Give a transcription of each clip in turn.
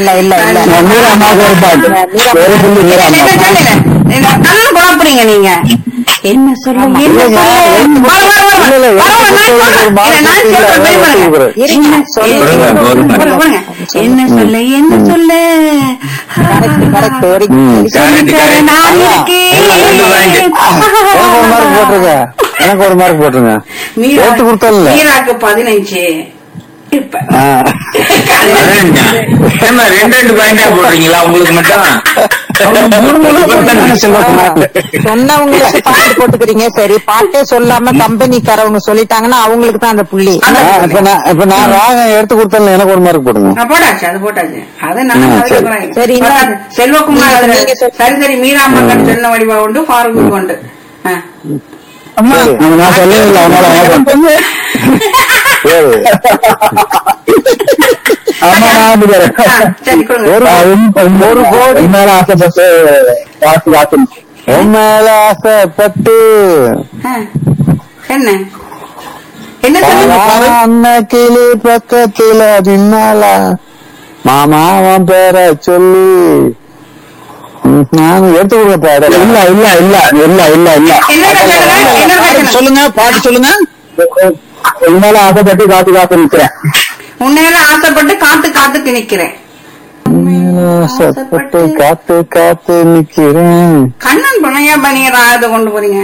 இல்ல இல்ல இல்ல மீரா அம்மாவுக்கு ஒரு பாட்டு ஒரு புள்ளி மீரா என்ன அம்மா சொல்லுங்க என்ன கண்ணு குழப்புறீங்க நீங்க என்ன சொல்ல என்ன இல்லைங்க, சொல்ல? வர, வர, வர. இல்ல, இல்ல, வர, வர, நான் எனக்கு சொல்றேன். ஒரு இல்ல, நான் மார்க் சொல்றேன். இல்ல, போய் பாருங்க. ஒத்துக்கிறேன். இருங்க, என்ன சொல்லுங்க. சொல்ல? பொறுமை, பொறுமை. பாருங்க, என்ன சொல்ல என்ன சொல்ல கரெக்ட் கரெக்ட் ஒரு ம். சொல்லித்தர நான் இருக்கேன். எனக்கு ஒரு மார்க் போட்டுருங்க எனக்கு ஒரு மார்க் போட்டுருங்க மீரா- ஏத்து கொடுத்தல மீராக்கு பதினஞ்சு இப்ப அதான்ங்க. ஏம்மா, ரெண்டு ரெண்டு பாயிண்டா போடுறீங்களா உங்களுக்கு மட்டும் சொன்னவங்களுக்கு பாட்டு போட்டுக்கிறீங்க சரி பாட்டே சொல்லாம கம்பெனிக்காரவங்க சொல்லிட்டாங்கன்னா அவங்களுக்கு தான் அந்த புள்ளி இப்ப நான் இப்ப நான் ராகம் எடுத்து கொடுத்தல எனக்கு ஒரு மார்க் போடுங்க ஆ, போட்டாச்சு அது போட்டாச்சு அது நான் ம், அதுக்கு சரி. போறேன். சரி, இந்த- பத்தாது. செல்வகுமார் நீங்க- அதுல நீங்க சொல்- சரி சரி மீராமக்கன் சொன்ன வடிவா உண்டு ஃபாரூக் உண்டு ஆ. சரி, நான் சொல்லவே இல்லை அதனால எனக்கு- சரி. ஆமா, நான் அப்படி வரேன். ஆ, சரி கொடுங்க ஒரு ஒரு கோடி மேல ஆசைப்பட்டு காசு காசு உன் மேல ஆசைப்பட்டு ஆ. என்ன என்ன சொல்லுங்க அண்ணா கிளி பக்கத்துல பின்னால மாமா அவன் பேர சொல்லி ம், நான் எடுத்து கொடுக்க இல்ல இல்ல இல்ல இல்ல இல்ல இல்ல என்ன சொல்லுங்க என்ன சொல்லுங்க சொல்லுங்க பாட்டு சொல்லுங்க உன்னால ஆசைப்பட்டு காத்து காத்து நிக்கிறேன் உன்னையில ஆசைப்பட்டு காத்து காத்துக்கு நிக்கிறேன் ஆசைப்பட்டு காத்து காத்து நிக்கிறேன் கண்ணன் பணையா பனிய ராகத்தை கொண்டு போறீங்க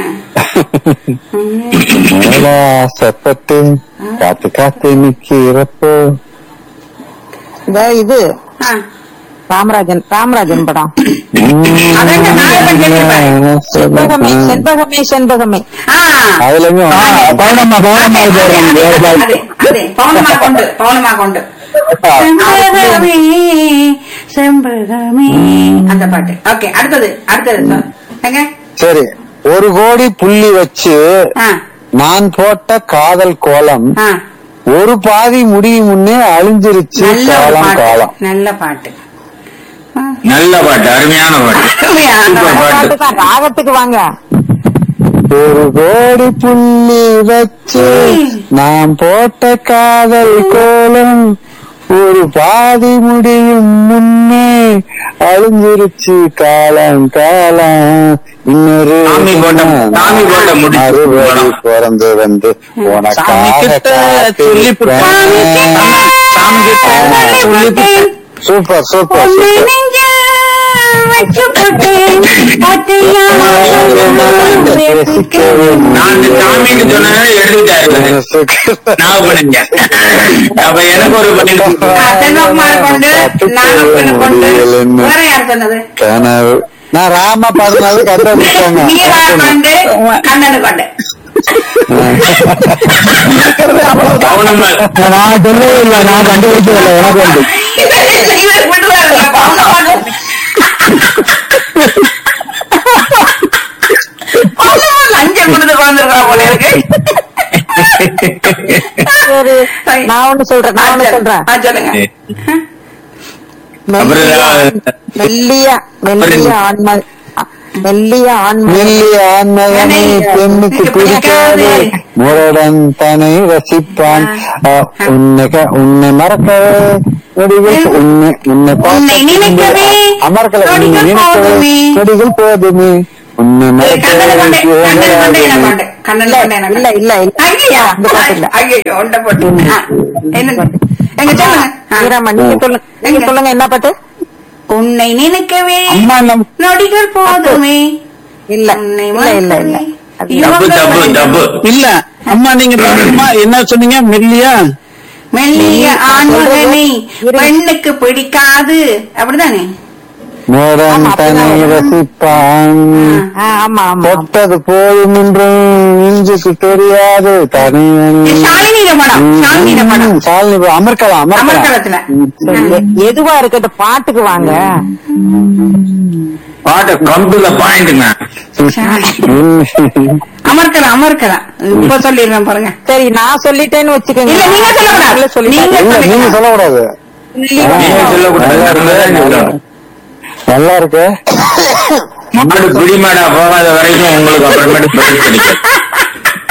மேல ஆசைப்பட்டு காத்து காத்து நிக்கிறப்போ இந்த இது ஆ. ராமராஜன் ராமராஜன் படம் அதாங்க நான் இப்ப கேட்டிருப்பேன். செண்பகமே செண்பகமே செண்பகமே ஆ. அதுலயும் பவுனம்மா பவுனம்மா அதே, அதே. பவுனமா கொண்டு பவுனமா கொண்டு செம்பகமே செம்பகமே அந்த பாட்டு ஓகே அடுத்தது அடுத்தது சொல். எங்க சரி ஒரு கோடி புள்ளி வச்சு ஆ, நான் போட்ட காதல் கோலம் ஆ. ஒரு பாதி முடியும் முன்னே அழிஞ்சிருச்சு நல்ல ஒரு காலம் பாட்டு காலம் நல்ல பாட்டு ஆ. நல்ல பாட்டு அருமையான பாட்டு அருமையா, அந்த சூப்பர் பாட்டு. பாட்டு. பாட்டு தான் ராகத்துக்கு வாங்க ஒரு கோடி புள்ளி வச்சு நான் போட்ட காதல் கோலம் ஒரு பாதி முடியும் முன்னே அழிஞ்சிருச்சு காலம் காலம் இன்னொரு சாமி போட்ட- சாமி போட்ட முடி. மறுபடி பிறந்து வந்து உனக்காக சொல்லிவிட்டேன். சூப்பர் சூப்பர் உன்னை சூப்பர் நெஞ்சில் வச்சு போட்டேன். பாத்தையா நான் இந்த சாமிக்கு சொன்னதை எடுத்துட்டாரு நான் பண்ணிங்க அப்ப எனக்கு ஒரு பண்ணி செல்வகுமார் கொண்டு நானும் பெண்ணு கொண்டு வேற யார் சொன்னது கனவு நான் ராமா பாடினது கண்டுபிடிச்சாங்க மீரா கொண்டு கண்ணனு கொண்டு பவுனம்மா நான் சொல்லவே இல்லை நான் கண்டுபிடிக்கவில்லை எனக்கு வந்து இவர் விடுவாரு பவுனமான லஞ்சம் கொடுத்து குழந்தைருக்கா போல இருக்கு சரி நான் ஒண்ணு சொல்றேன் நான் ஒண்ணு சொல்றேன் ஆ, சொல்லுங்க அப்புறம் மெல்லிய மெல்லிய ஆண்மை மெல்லிய ஆண்மை மெல்லிய ஆண்மகனை பெண்ணுக்கு பிடிக்காது முரடன் தன்னை ரசிப்பான் அஹ், உன்னை க- உன்னை மறக்கவே நொடிகள் உன்னை உன்னை உன்னை நினைக்கவே அமர்க்கல நொடிகள் போதுமே. நொடிகள் போதுமே உன்னை கண்ணனு கொண்டு கண்ணனு கொண்டு என்ன மறக்கவே கொண்டு கண்ணனு கொண்டு என்ன இல்ல இல்ல இல்ல ஐயா இந்த பாட்டு இல்ல ஐயோ ஒண்ட போட்டு ஆ, என்ன எங்க சொல்லுங்க ஆ. வீராமா நீங்க சொல்லுங்க நீங்க எங்க? சொல்லுங்க என்ன பாட்டு உன்னை நினைக்கவே அம்மா நம் நொடிகள் போதுமே இல்ல உன்னை இல்ல இல்ல இல்ல மறக்கவே. அது தப்பு தப்பு தப்பு இல்ல அம்மா நீங்க பாருங்கம்மா என்ன சொன்னீங்க மெல்லியா மெல்லிய ஆண்மகனை இரு. பெண்ணுக்கு பிடிக்காது அப்படிதானே முரடன் ஆமா, தன்னை அப்படிதான். ரசிப்பான் ஆ, ஆமா ஆமா தொட்டது போதும் என்றும் நெஞ்சுக்கு தெரியாது தனியன் இது ஷாலினியில படம் ஷாலினியில படம் சாலினி படம். அமர்க்கலாம் அமர்க்கலாம் அமர்க்களத்துல சரி, எ- எதுவா இருக்கட்டும் பாட்டுக்கு வாங்க பாட்டு கம் டு த பாயிண்ட்ங்க அமர்க்கலாம் அமர்க்கலாம் இப்ப சொல்லிடுறேன் பாருங்க சரி நான் சொல்லிட்டேன்னு வச்சுக்கோங்க இல்ல நீங்க சொல்லக்கூடாது சொல்லிட்டேன். நீங்க இல்ல நீங்க சொல்லுங்க சொல்லக்கூடாது நீங்க சொல்லக்கூடாது நான் சொல்லணும். நல்லா இருக்கு மாடு பிடிமாடா போகாத வரைக்கும் உங்களுக்கு அப்புறமேட்டு பதில் கிடைக்கும்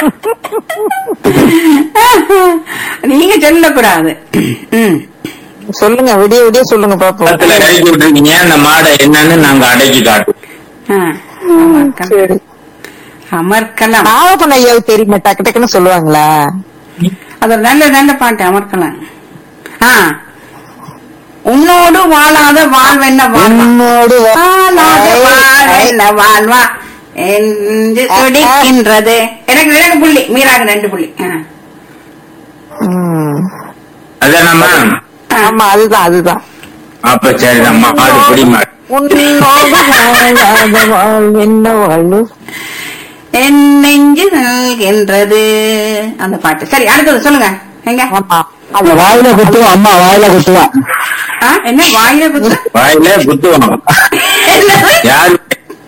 நீங்க சொல்லக்கூடாது ம். சொல்லுங்க விடிய விடிய சொல்லுங்க பாப்போம் பக்கத்துல இறக்கி விட்டுருக்கீங்க அந்த மாடை என்னன்னு நாங்க அடக்கி காட்டுவோம் ஆ, அமர்க்கலாம். அமர்க்கலாம் நாகப்பன் ஐயாவுக்கு தெரியுமா டக்கு டக்குன்னு சொல்லுவாங்களா அது ஒரு நல்ல நல்ல பாட்டு அமர்க்கலாம் ஆ உன்னோடு வாழாத வாழ்வென்ன வாழ்வா உன்னோடு வா- வாழாத வாழ்வென்ன வாழ்வா என்று துடிக்கின்றது எனக்கு ரெண்டு புள்ளி மீராக ரெண்டு புள்ளி ஆ. ம். அதானம்மா ஆமா அதுதான் அதுதான் அப்ப சரிதான் மாடு பிடி மாடு உன்னோடு வாழாத வாழ் என்ன வாழ்வு என் நெஞ்சு நல்கின்றது அந்த பாட்டு சரி அடுத்தது சொல்லுங்க எங்க ஆமா அது வாயில குத்துவான் அம்மா வாயில குத்துவான் ஆ, என்ன வாயில குத்து வாயில குத்துவாங்க என்னது? யாரு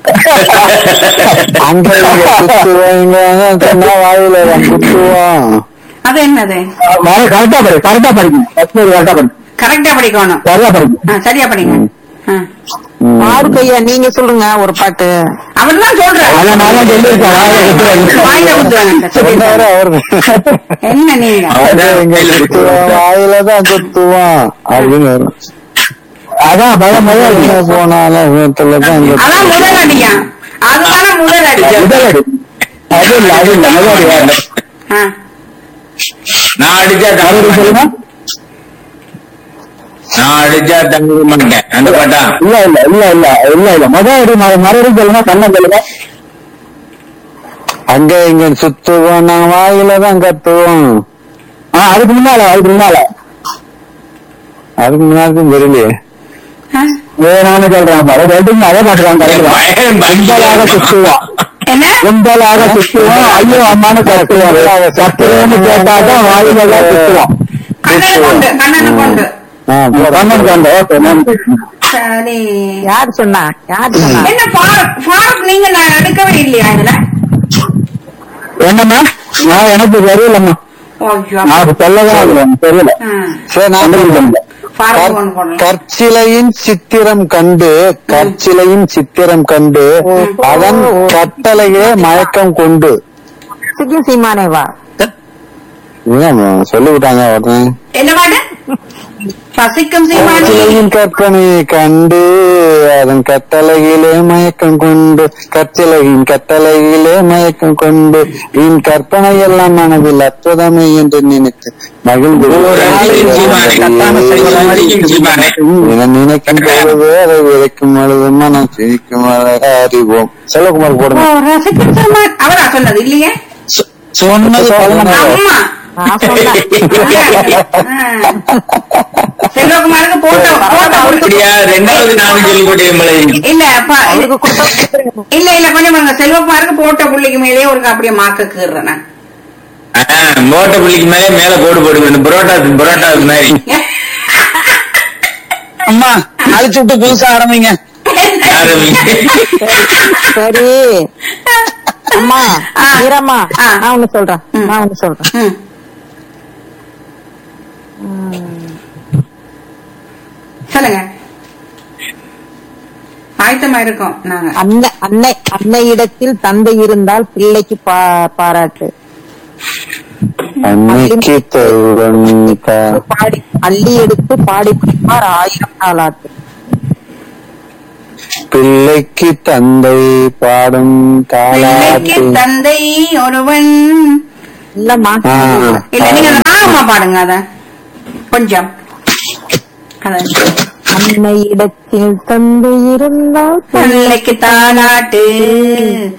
அங்க இங்க குத்துவாங்க சொன்னா வாயில அவன் குத்துவான் அது என்னது வாய கரெக்டா படி கரெக்டா படிக்கணும் கஷ்மீர் கரெக்டா படி கரெக்டா படிக்கணும் சரியா படிக்கணும் ஆ, சரியா படிங்க ஆ. பாருக்கு ஐயா நீங்க சொல்லுங்க ஒரு பாட்டு அவர் தான் சொல்றாரு அதான் நான் தான் சொல்லியிருக்கேன் வாயில வாயில குத்துவாங்க குத்துவாங்க சொன்னாரு அவரு என்ன நீங்க அங்க இங்க குத்துவான் வாயில தான் குத்துவான் அப்படின்னு வரும் அதான் பயம் பயம் எங்க போனாலும் வீட்டுல தான் இங்க அதான் முதல் அடியா அதுதானே முதல் அடி முதலடி அது இல்ல அது இல்ல முதலடி வேற. ஆ. நான் அடிச்சா மறுபடியும் தங்க சொல்லுங்க நான் அடிச்சா தங்க மாட்டேன் அந்த பாட்டா இல்ல இல்ல இல்ல இல்ல இல்ல இல்ல முதலடி மறு- மறுபடியும் சொல்லுங்க கண்ணம் சொல்லுங்க அங்க இங்க சுத்துவோம் நான் வாயில தான் கத்துவோம் ஆ அதுக்கு முன்னால அதுக்கு முன்னால அதுக்கு முன்னாடி தெரியலையே ஆ. வேணான்னு சொல்றான் பாரு ரெண்டுமே அதே பாட்டுதான் பயம் கும்பலாக சுத்துவோம் என்ன கும்பலாக சுத்துவோம் ஐயோ அம்மான்னு கத்துவோம் கத்துறேன்னு கேட்டாதான் வாயில தான் சுத்துவோம் கண்ணனை கொண்டு கண்ணனை கொண்டு ஆ, கண்ணன் கண்ட ஓகே நன்றி சரி யார் சொன்னா யார் சொன்னா என்ன ஃபாரூக் ஃபாரூக் நீங்க நான் எடுக்கவே இல்லையா இதுல என்னம்மா நான் எனக்கு தெரியலம்மா ஐயோ நான் சொல்லதான் இல்லை, எனக்கு தெரியல ஆ. சரி நான் ஃபாரூக் ஒன்று போடலாம் கற்சிலையின் சித்திரம் கண்டு கற்சிலையின் சித்திரம் கண்டு அதன் கட்டளையே மயக்கம் கொண்டு சிக்கும் சீமானே வா சொல்லிவிட்டாங்க உடனே என்ன பாட்டு பசிக்கும் சீமானி கற்சிலையின் கற்பனையை கண்டு அதன் கட்டளையிலே மயக்கம் கொண்டு கற்சிலையின் கட்டளையிலே மயக்கம் கொண்டு என் கற்பனை எல்லாம் மனதில் அற்புதமே என்று நினைத்து மகிழ்ந்து ஒரு அடியும் சீமானே. ஒரு அடியும் சீமானே. என நினைக்கும் பொழுது அதை விதைக்கும் பொழுது மனம் சிரிக்கும் அழகா அறிவோம் செல்வகுமார் ஓ போடுங்க ரசிக்கும் சீமான் அவரா சொன்னது இல்லையே சொன்னது பதினொன்று. அம்மா நான் சொன்னேன் ஆ. செல்வகுமாருக்கு போட்டோ போட்டோ அவருக்கு அப்படியா ரெண்டாவது நானும் சொல்லி கொடுத்தேன் இல்ல பா- அவருக்கு கொடுத்தா இல்ல இல்ல கொஞ்சம் பாருங்க செல்வகுமாருக்கு போட்ட புள்ளிக்கு மேலேயே ஒரு அப்படியே மார்க்க கீறேன் நான் மோட்டை புள்ளிக்கு மேலே மேல கோடு போடுவேன் புரோட்டா புரோட்டா மாதிரி அம்மா அழிச்சு விட்டு புதுசா ஆரம்பிங்க ஆரம்பிங்க. சரி அம்மா ஆ. வீரம்மா ஆ. நான் ஒண்ணு சொல்றேன் ம். நான் ஒண்ணு சொல்றேன் ம். சொல்லுங்க ஆயத்தமா இருக்கோம் நாங்க அன்னை அன்னை அன்னையிடத்தில் தந்தை இருந்தால் பிள்ளைக்கு பா- பாராட்டு அன்னைக்கு தருவன் கா- பாடி அள்ளி எடுத்து பாடி கொடுப்பார் ஆயிரம் நாளாட்டு பிள்ளைக்கு தந்தை பாடும் பிள்ளைக்கு தாளாட்டு தந்தை ஒருவன் இல்லம்மா ஆ. இல்ல நீங்க அந்த ராகமா பாடுங்க அத கொஞ்சம் அத அன்னையிடத்தில் தந்தை இருந்தால் பிள்ளைக்கு தாலாட்டு